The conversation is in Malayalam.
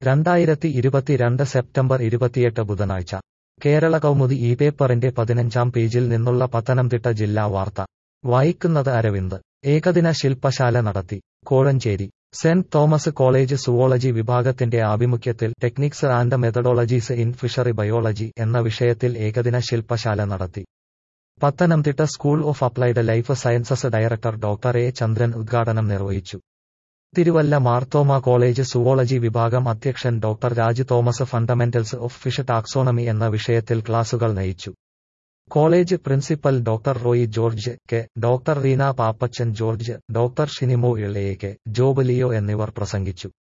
രണ്ടായിരത്തി ഇരുപത്തിരണ്ട് സെപ്റ്റംബർ ഇരുപത്തിയെട്ട് ബുധനാഴ്ച കേരള കൗമുദി ഈ പേപ്പറിന്റെ പതിനഞ്ചാം പേജിൽ നിന്നുള്ള പത്തനംതിട്ട ജില്ലാ വാർത്ത വായിക്കുന്നത് അരവിന്ദ് ഏകദിന ശില്പശാല നടത്തി കോഴഞ്ചേരി സെന്റ് തോമസ് കോളേജ് സുവോളജി വിഭാഗത്തിന്റെ ആഭിമുഖ്യത്തിൽ techniques and methodologies in fishery biology എന്ന വിഷയത്തിൽ ഏകദിന ശില്പശാല നടത്തി Pathanamthitta school of applied life sciences director doctor A Chandran ഉദ്ഘാടനം നിർവഹിച്ചു തിരുവല്ല മാർത്തോമ കോളേജ് സുവോളജി വിഭാഗം അധ്യക്ഷൻ doctor Raj Thomas fundamentals of fish taxonomy എന്ന വിഷയത്തിൽ ക്ലാസുകൾ നയിച്ചു college principal doctor Roy George K doctor Reena Pappachan George doctor ഷിനിമോ ഇളയെ കെ ജോബ് ലിയോ എന്നിവർ പ്രസംഗിച്ചു